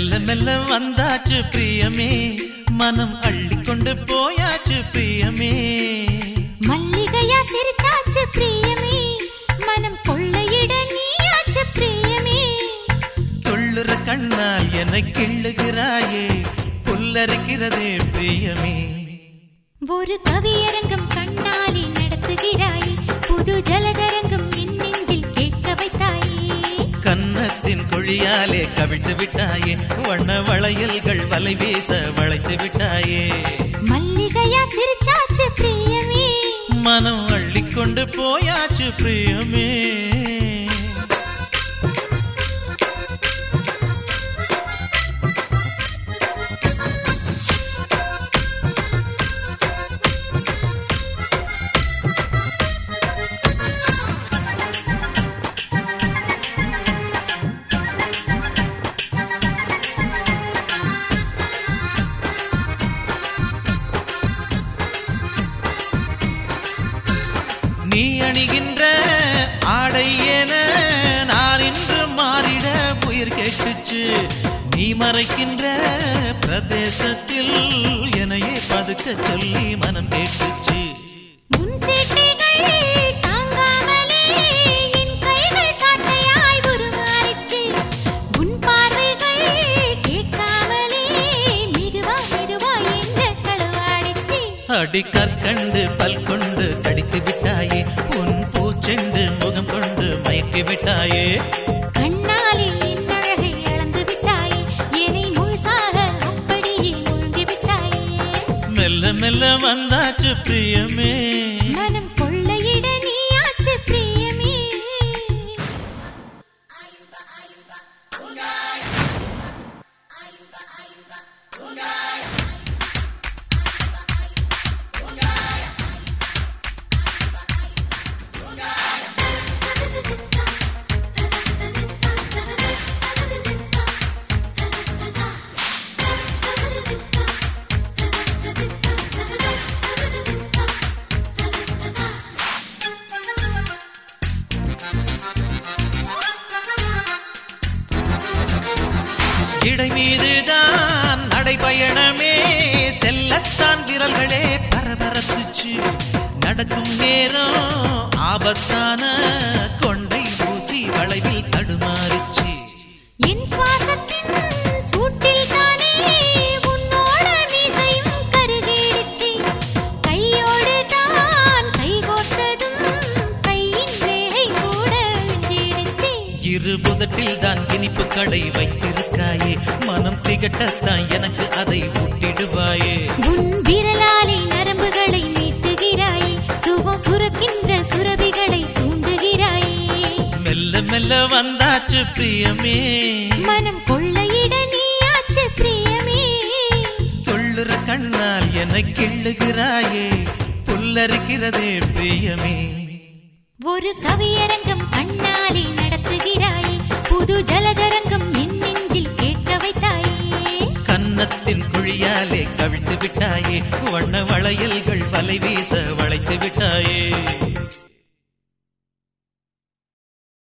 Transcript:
மெல்ல மெல்ல வந்தாச்சு பிரியமே மனம் அள்ளிக்கொண்டு போயாச்சு பிரியமே மல்லிகையா சிரிச்சாச்சு பிரியமே மனம் கொள்ளையிட நீயாச்சு பிரியமே துள்ளுற கண்ணால் என்னை கிள்ளுகிறாயே புல்லரிக்கிறதே பிரியமே ஒரு கவியரங்கம் கண்ணாலே நடத்துகிறாய் புது ஜலதரங்கம் என் நெஞ்சில் கேட்க வைத்தாயே கன்னத்தின் குழியாலே கவிழ்த்து விட்டாயே வண்ண வளையல்கள் வலை வீச வளைத்து விட்டாயே மல்லிகையா சிரிச்சாச்சு பிரியமே மனம் அள்ளிக்கொண்டு போயாச்சு பிரியமே நீ அணிகின்ற ஆடை என நான் இன்று மாறிட உயிர் கேட்டுச்சு நீ மறைக்கின்ற பிரதேசத்தில் என்னையே பதுக்க சொல்லி மனம் கேட்டுச்சு உன் சேட்டைகள் தாங்காமலே என் கைகள் சாட்டையாய் உருமாறிச்சு உன் பார்வைகள் கேட்காமலே மெதுவா மெதுவா என்ன களவாடிச்சு அடி கற்கண்டு பல் கொண்டு கடித்து விட்டாயே உன் பூச்செண்டு முகம் கொண்டு மயக்கி விட்டாயே கண்ணாலே என் அழகை அளந்து விட்டாயே என்னை முழுசாக அப்படியே மூழ்கி விட்டாயே மெல்ல மெல்ல வந்தாச்சு பிரியமே மனம் கொள்ளையிட நீயாச்சு பிரியமே இடை மீதுதான் நடைபயணமே செல்லத்தான் விரல்களே பரபரத்துச்சு நடக்கும் நேரம் ஆபத்தான கொண்டை ஊசி வளைவில் தடுமாறுச்சு என் சுவாசத்தின் சூட்டில் தானே உன்னோட மீசையும் கருகிடுச்சு கையோடு தான் கைகோர்த்ததும் கையின் வேகை கூட விஞ்சிடுச்சு இரு புதட்டில் தான் இனிப்பு கடை வைத்திருக்காயே மனம் திகட்டத்தான் எனக்கு அதை ஊட்டிடுவாயே உன் விரலாலே நரம்புகளை மீட்டுகிறாயே சுகம் சுரக்கின்ற சுரபிகளை தூண்டுகிறாயே மெல்ல மெல்ல வந்தாச்சு பிரியமே மனம் கொள்ளையிட நீயாச்சு பிரியமே தொள்ளுற கண்ணால் என்னை கிள்ளுகிறாயே புல்லரிக்கிறதே பிரியமே ஒரு கவியரங்கம் கண்ணாலே நடத்துகிறாயே புது ஜலதரங்கம் என் நெஞ்சில் கேட்க வைத்தாயே கன்னத்தின் குழியாலே கவிழ்த்து விட்டாயே வண்ண வளையல்கள் வலை வீச வளைத்து விட்டாயே